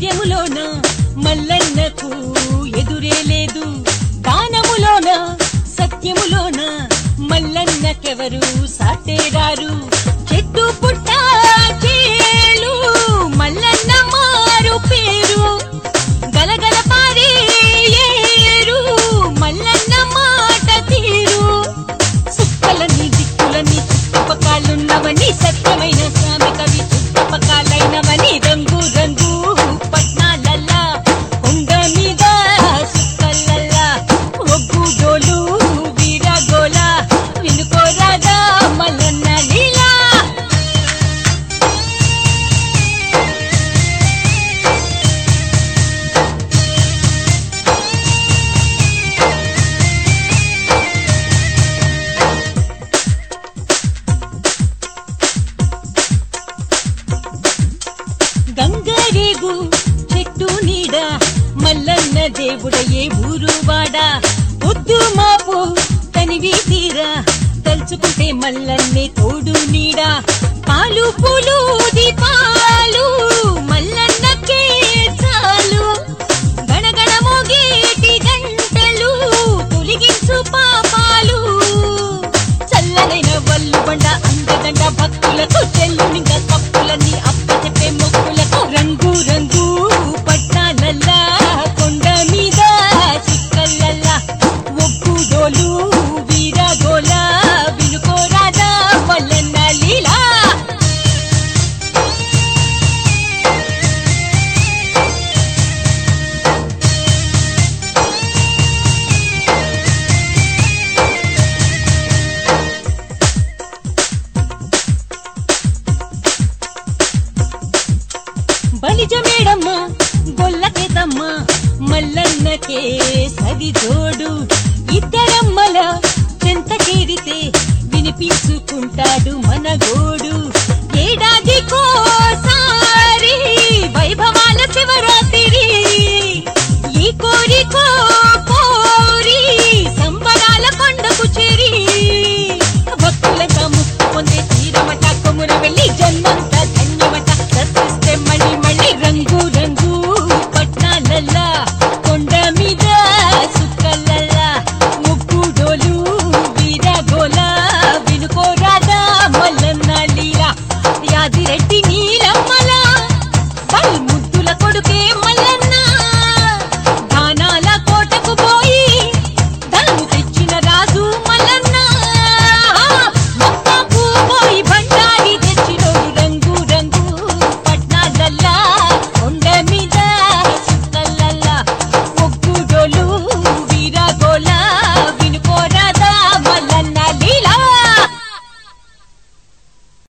ధైర్యములోన మల్లన్నకు ఎదురే లేదు దానములోన సత్యములోన మల్లన్నకెవరు సాటేరారు చెట్టు పుట్ట చేలు మల్లన్న మారు పేరు గలగల పారే ఏరు మల్లన్న మాట తీరు సుక్కలని దిక్కులని చుట్టుపక్కలున్నవని సత్యమైన స్వామి కవి చుట్టుపక్కలైనవని రంగు రంగు పట్నాలల్లా కొండ మీద సుక్కలల్లా ఒగ్గు డోలు వీరగోల వినుకోరాదా మల్లన్న లీలా గంగరేగు చెట్టు నీడ మల్లన్న దేవుడయే ఊరువాడ పొద్దు మాపు తనివి తీరా తలుచుకుంటే మల్లన్నే తోడు నీడ పాలు పూలు దీపాలు మల్లన్నకే చాలు గణగణ మోగేటి గంటలు తొలగించు పాపాలు చల్లనైన వల్లు బండ అందదండ భక్తులకు చెల్లునింగ కప్పులన్నీ అప్పచెప్పే మొక్కులకు రంగు రంగు పట్నాలల్లా కొండ మీద చిక్కలల్లా ఒగ్గు డోలు వీరగోల వినుకోరాదా మల్లన్న లీలా బలిజ మేడమ్మ గొల్లకేతమ్మ మల్లన్నకే సది జోడు ఇద్దరమ్మల చెంత చేరితే వినిపించుకుంటాడు మన గోడు ఏడాది కోసారి